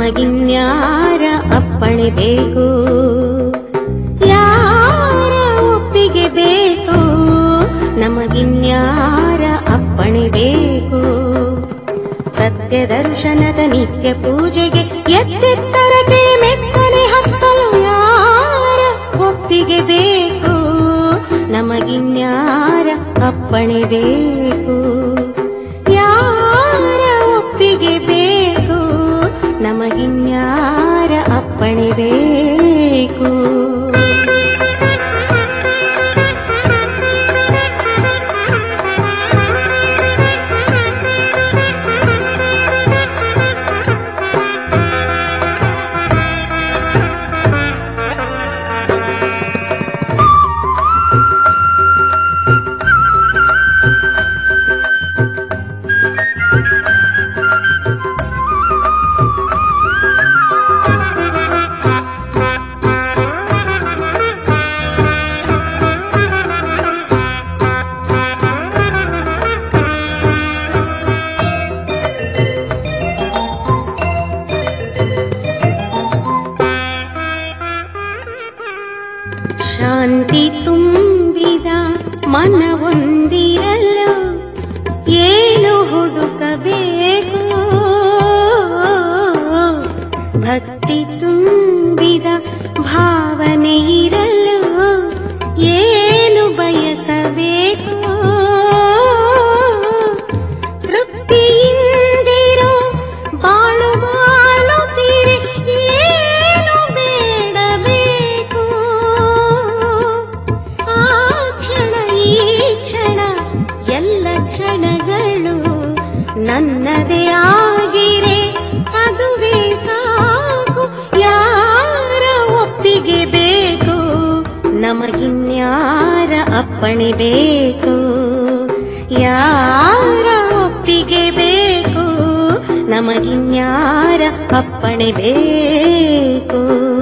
ನಮಗಿನ್ಯಾರ ಅಪ್ಪಣೆ ಬೇಕು ಯಾರ ಒಪ್ಪಿಗೆ ಬೇಕು ನಮಗಿನ್ಯಾರ ಅಪ್ಪಣೆ ಬೇಕು ಸತ್ಯ ದರ್ಶನದ ನಿತ್ಯ ಪೂಜೆಗೆ ಎತ್ತೆತ್ತರಕ್ಕೆ ಮೆತ್ತನೆ ಹತ್ತಲು ಯಾರ ಒಪ್ಪಿಗೆ ಬೇಕು ನಮಗಿನ್ಯಾರ ಅಪ್ಪಣೆ ಬೇಕು ಯಾರ ಒಪ್ಪಿಗೆ ಬೇಕು ನಮಗಿನ್ಯಾರ ಅಪ್ಪಣೆ ಬೇಕು ಶಾಂತಿ ತುಂಬಿದ ಮನವೊಂದಿರಲು ಏನು ಹುಡುಕಬೇಕು ಭಕ್ತಿ ತುಂಬಿದ ಭಾವನೆ ಇರಲು ಏನು ಬಯಸಬೇಕು ತೃಪ್ತಿಯಿಂದಿರೋ ಬಾಳು ಬಾಳುತ್ತೀರಿ ಏನು ಬೇಡಬೇಕು ಆ ಕ್ಷಣ ಈ ಕ್ಷಣ ಎಲ್ಲ ಕ್ಷಣಗಳು ನನ್ನದೇ ಆಗಿರೆ ಅದುವೇ ಸಾಕು ಯಾರ ಒಪ್ಪಿಗೆ ಬೇಕು ನಮಗಿನ್ಯಾರ ಅಪ್ಪಣೆ ಬೇಕು ಯಾರ ಒಪ್ಪಿಗೆ ಬೇಕು ನಮಗಿನ್ಯಾರ ಅಪ್ಪಣೆ ಬೇಕು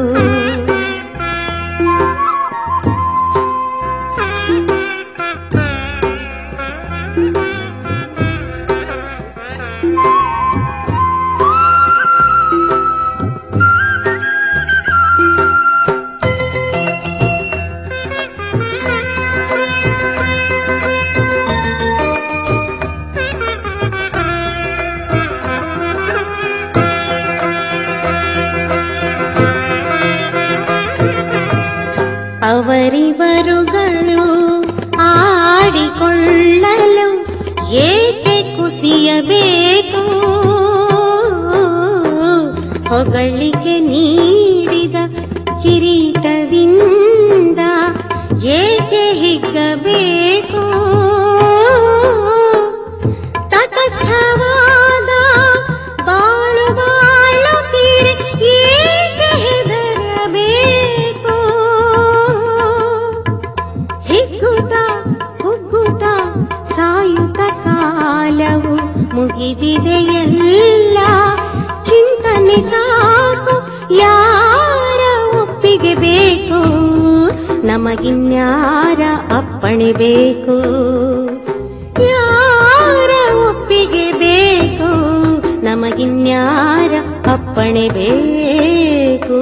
ಅವರಿವರುಗಳು ಆಡಿಕೊಳ್ಳಲು ಏಕೆ ಕುಸಿಯಬೇಕು ಹೊಗಳಿಕೆ ನೀಡಿದ ಕಿರೀಟದಿಂದ ಏಕೆ ಹಿಗ್ಗಬೇಕು ತಟಸ್ಥವಾದ ಬಾಳು ಬಾಳುತ್ತೀರಿ ಏಕೆ ಹೆದರಬೇಕು ಹಿಗ್ಗುತ್ತ ಕುಗ್ಗುತ್ತ ಸಾಯುತ್ತ ಕಾಲವು ಮುಗಿದಿದೆ ಎಲ್ಲ ಚಿಂತನೆ ಸಾಕು ಯಾರ ಒಪ್ಪಿಗೆ ಬೇಕು ನಮಗಿನ್ಯಾರ ಅಪ್ಪಣೆ ಬೇಕು ಯಾರ ಒಪ್ಪಿಗೆ ಬೇಕು ನಮಗಿನ್ಯಾರ ಅಪ್ಪಣೆ ಬೇಕು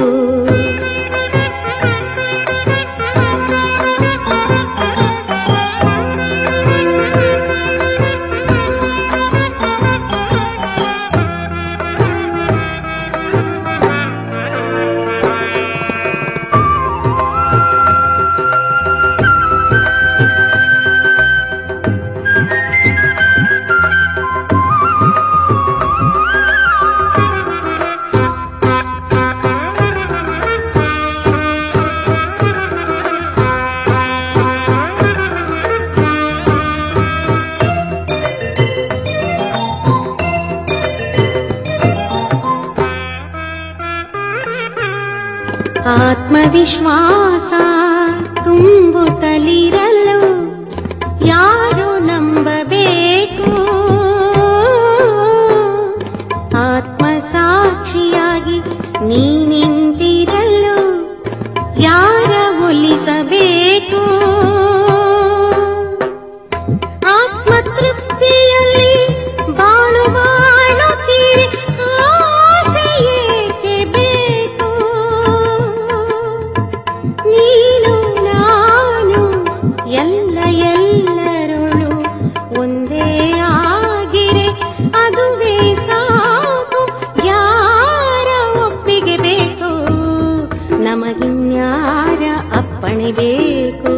ನಮಗಿನ್ಯಾರ ಅಪ್ಪಣೆ ಬೇಕು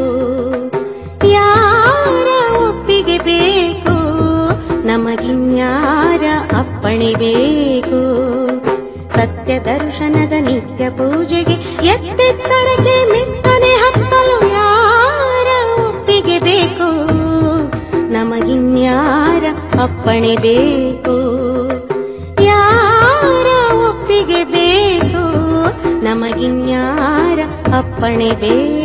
ಯಾರ ಒಪ್ಪಿಗೆ ಬೇಕು ನಮಗಿನ್ಯಾರ ಅಪ್ಪಣೆ ಬೇಕು ಸತ್ಯ ದರ್ಶನದ ನಿತ್ಯ ಪೂಜೆಗೆ ಎತ್ತೆತ್ತರಕ್ಕೆ ಮೆತ್ತನೆ ಹತ್ತಲು ಯಾರ ಒಪ್ಪಿಗೆ ಬೇಕು ನಮಗಿನ್ಯಾರ ಅಪ್ಪಣೆ ಬೇಕು ಯಾರ ಒಪ್ಪಿಗೆ ಬೇಕು ನಮಗಿನ್ಯಾರ ಅಪ್ಪಣೆ ಬೇಕು